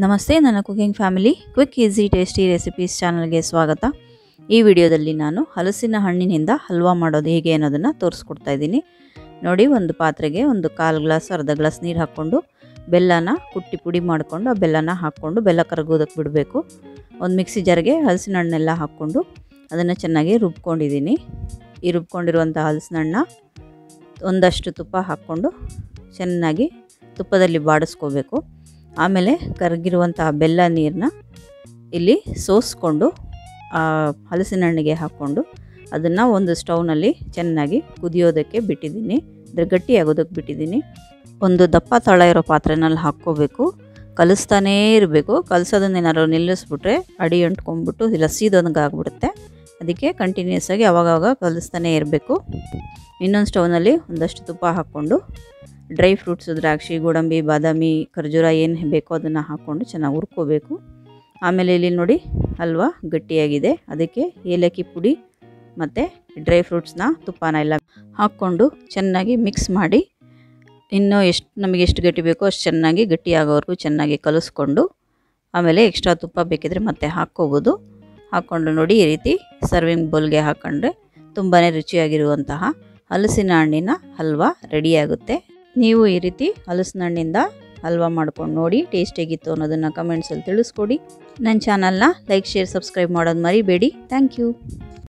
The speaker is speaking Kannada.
ನಮಸ್ತೆ ನನ್ನ cooking family quick easy tasty recipes ಚಾನಲ್ಗೆ ಸ್ವಾಗತ ಈ ವಿಡಿಯೋದಲ್ಲಿ ನಾನು ಹಲಸಿನ ಹಣ್ಣಿನಿಂದ ಹಲ್ವಾ ಮಾಡೋದು ಹೇಗೆ ಅನ್ನೋದನ್ನು ತೋರಿಸ್ಕೊಡ್ತಾ ಇದ್ದೀನಿ ನೋಡಿ ಒಂದು ಪಾತ್ರೆಗೆ ಒಂದು ಕಾಲು ಗ್ಲಾಸ್ ಅರ್ಧ ಗ್ಲಾಸ್ ನೀರು ಹಾಕ್ಕೊಂಡು ಬೆಲ್ಲನ ಕುಟ್ಟಿ ಪುಡಿ ಮಾಡಿಕೊಂಡು ಆ ಬೆಲ್ಲನ ಹಾಕ್ಕೊಂಡು ಬೆಲ್ಲ ಕರಗೋದಕ್ಕೆ ಬಿಡಬೇಕು ಒಂದು ಮಿಕ್ಸಿ ಜಾರ್ಗೆ ಹಲಸಿನ ಹಣ್ಣೆಲ್ಲ ಹಾಕ್ಕೊಂಡು ಅದನ್ನು ಚೆನ್ನಾಗಿ ರುಬ್ಕೊಂಡಿದ್ದೀನಿ ಈ ರುಬ್ಕೊಂಡಿರುವಂಥ ಹಲಸಿನ ಹಣ್ಣ ಒಂದಷ್ಟು ತುಪ್ಪ ಹಾಕ್ಕೊಂಡು ಚೆನ್ನಾಗಿ ತುಪ್ಪದಲ್ಲಿ ಬಾಡಿಸ್ಕೋಬೇಕು ಆಮೇಲೆ ಕರಗಿರುವಂತಹ ಬೆಲ್ಲ ನೀರನ್ನ ಇಲ್ಲಿ ಸೋಸ್ಕೊಂಡು ಆ ಹಲಸಿನ ಹಣ್ಣಿಗೆ ಹಾಕ್ಕೊಂಡು ಅದನ್ನು ಒಂದು ಸ್ಟವ್ನಲ್ಲಿ ಚೆನ್ನಾಗಿ ಕುದಿಯೋದಕ್ಕೆ ಬಿಟ್ಟಿದ್ದೀನಿ ಅಂದರೆ ಗಟ್ಟಿ ಆಗೋದಕ್ಕೆ ಬಿಟ್ಟಿದ್ದೀನಿ ಒಂದು ದಪ್ಪ ತಳ ಇರೋ ಪಾತ್ರೆನಲ್ಲಿ ಹಾಕ್ಕೋಬೇಕು ಕಲಿಸ್ತಾನೇ ಇರಬೇಕು ಕಲಿಸೋದನ್ನೇನಾದ್ರು ನಿಲ್ಲಿಸ್ಬಿಟ್ರೆ ಅಡಿ ಅಂಟ್ಕೊಂಡ್ಬಿಟ್ಟು ಇಲ್ಲ ಸೀದೋದಂಗೆ ಆಗ್ಬಿಡುತ್ತೆ ಅದಕ್ಕೆ ಕಂಟಿನ್ಯೂಸ್ ಆಗಿ ಅವಾಗವಾಗ ಕಲಿಸ್ತಾನೇ ಇರಬೇಕು ಇನ್ನೊಂದು ಸ್ಟವ್ನಲ್ಲಿ ಒಂದಷ್ಟು ತುಪ್ಪ ಹಾಕ್ಕೊಂಡು ಡ್ರೈ ಫ್ರೂಟ್ಸು ದ್ರಾಕ್ಷಿ ಗೋಡಂಬಿ ಬಾದಾಮಿ ಖರ್ಜೂರ ಏನು ಬೇಕೋ ಅದನ್ನು ಹಾಕ್ಕೊಂಡು ಚೆನ್ನಾಗಿ ಹುರ್ಕೋಬೇಕು ಆಮೇಲೆ ಇಲ್ಲಿ ನೋಡಿ ಹಲ್ವಾ ಗಟ್ಟಿಯಾಗಿದೆ ಅದಕ್ಕೆ ಏಲಕ್ಕಿ ಪುಡಿ ಮತ್ತು ಡ್ರೈ ಫ್ರೂಟ್ಸ್ನ ತುಪ್ಪನ ಎಲ್ಲ ಹಾಕ್ಕೊಂಡು ಚೆನ್ನಾಗಿ ಮಿಕ್ಸ್ ಮಾಡಿ ಇನ್ನೂ ಎಷ್ಟು ನಮಗೆ ಎಷ್ಟು ಗಟ್ಟಿ ಬೇಕೋ ಅಷ್ಟು ಚೆನ್ನಾಗಿ ಗಟ್ಟಿಯಾಗೋವರೆಗೂ ಚೆನ್ನಾಗಿ ಕಲಿಸ್ಕೊಂಡು ಆಮೇಲೆ ಎಕ್ಸ್ಟ್ರಾ ತುಪ್ಪ ಬೇಕಿದ್ರೆ ಮತ್ತೆ ಹಾಕ್ಕೋಬೋದು ಹಾಕ್ಕೊಂಡು ನೋಡಿ ಈ ರೀತಿ ಸರ್ವಿಂಗ್ ಬೌಲ್ಗೆ ಹಾಕ್ಕೊಂಡ್ರೆ ತುಂಬಾ ರುಚಿಯಾಗಿರುವಂತಹ ಹಲಸಿನ ಹಣ್ಣಿನ ಹಲ್ವಾ ರೆಡಿಯಾಗುತ್ತೆ ನೀವು ಈ ರೀತಿ ಹಲಸಿನ ಹಣ್ಣಿಂದ ಹಲ್ವಾ ಮಾಡ್ಕೊಂಡು ನೋಡಿ ಟೇಸ್ಟ್ ಹೇಗಿತ್ತು ಅನ್ನೋದನ್ನು ಕಮೆಂಟ್ಸಲ್ಲಿ ತಿಳಿಸ್ಕೊಡಿ ನನ್ನ ಚಾನಲ್ನ ಲೈಕ್ ಶೇರ್ ಸಬ್ಸ್ಕ್ರೈಬ್ ಮಾಡೋದು ಮರಿಬೇಡಿ ಥ್ಯಾಂಕ್ ಯು